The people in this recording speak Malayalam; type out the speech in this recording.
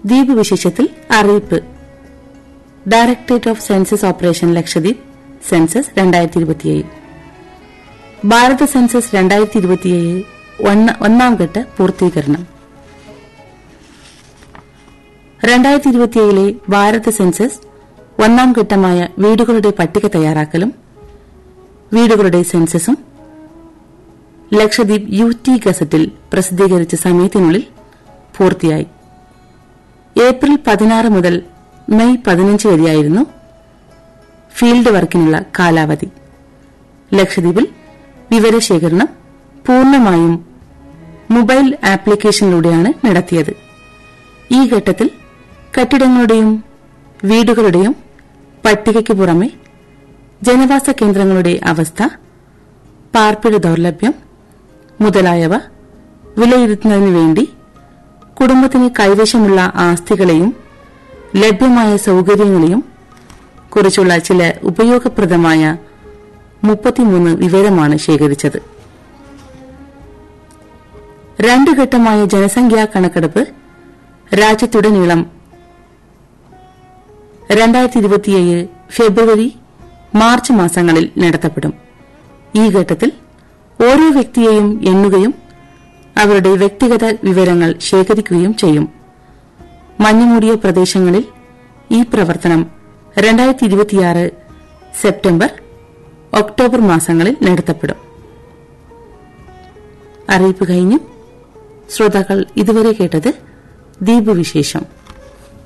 ദ്വീപ് വിശേഷത്തിൽ അറിയിപ്പ് directorate of census operation Lakshadweep census രണ്ടായിരത്തി ഇരുപത്തിയേഴ് ഭാരത സെൻസസ് രണ്ടായിരത്തി ഇരുപത്തിയേഴ് ഒന്നാം ഘട്ട പൂർത്തീകരണം രണ്ടായിരത്തി ഇരുപത്തിയേഴിലെ ഭാരത സെൻസസ് ഒന്നാം ഘട്ടമായ വീടുകളുടെ പട്ടിക തയ്യാറാക്കലും വീടുകളുടെ സെൻസസും ലക്ഷദ്വീപ് യു ടി ഗസറ്റിൽ പ്രസിദ്ധീകരിച്ച സമയത്തിനുള്ളിൽ പൂർത്തിയായി ഏപ്രിൽ പതിനാറ് മുതൽ മെയ് പതിനഞ്ച് വരെയായിരുന്നു ഫീൽഡ് വർക്കിനുള്ള കാലാവധി ലക്ഷദ്വീപിൽ വിവരശേഖരണം പൂർണ്ണമായും മൊബൈൽ ആപ്ലിക്കേഷനിലൂടെയാണ് നടത്തിയത് ഈ ഘട്ടത്തിൽ കെട്ടിടങ്ങളുടെയും വീടുകളുടെയും പട്ടികയ്ക്ക് പുറമെ ജനവാസ കേന്ദ്രങ്ങളുടെ അവസ്ഥ പാർപ്പിട ദൌർലഭ്യം മുതലായവ വിലയിരുത്തുന്നതിനു വേണ്ടി കുടുംബത്തിന് കൈവശമുള്ള ആസ്തികളെയും ലഭ്യമായ സൌകര്യങ്ങളെയും കുറിച്ചുള്ള ചില ഉപയോഗപ്രദമായ മുപ്പത്തിമൂന്ന് വിവരമാണ് ശേഖരിച്ചത് രണ്ട് ഘട്ടമായ ജനസംഖ്യാ കണക്കെടുപ്പ് രാജ്യത്തുടനീളം രണ്ടായിരത്തി ഇരുപത്തിയേഴ് ഫെബ്രുവരി മാർച്ച് മാസങ്ങളിൽ നടത്തപ്പെടും ഈ ഘട്ടത്തിൽ ഓരോ വ്യക്തിയെയും എണ്ണുകയും അവരുടെ വ്യക്തിഗത വിവരങ്ങൾ ശേഖരിക്കുകയും ചെയ്യും മഞ്ഞുമൂടിയ പ്രദേശങ്ങളിൽ ഈ പ്രവർത്തനം രണ്ടായിരത്തി ഇരുപത്തിയാറ് സെപ്റ്റംബർ ഒക്ടോബർ മാസങ്ങളിൽ നടത്തപ്പെടും അറിയിപ്പ് കഴിഞ്ഞു ശ്രോതാക്കൾ ഇതുവരെ കേട്ടത് ദ്വീപ് വിശേഷം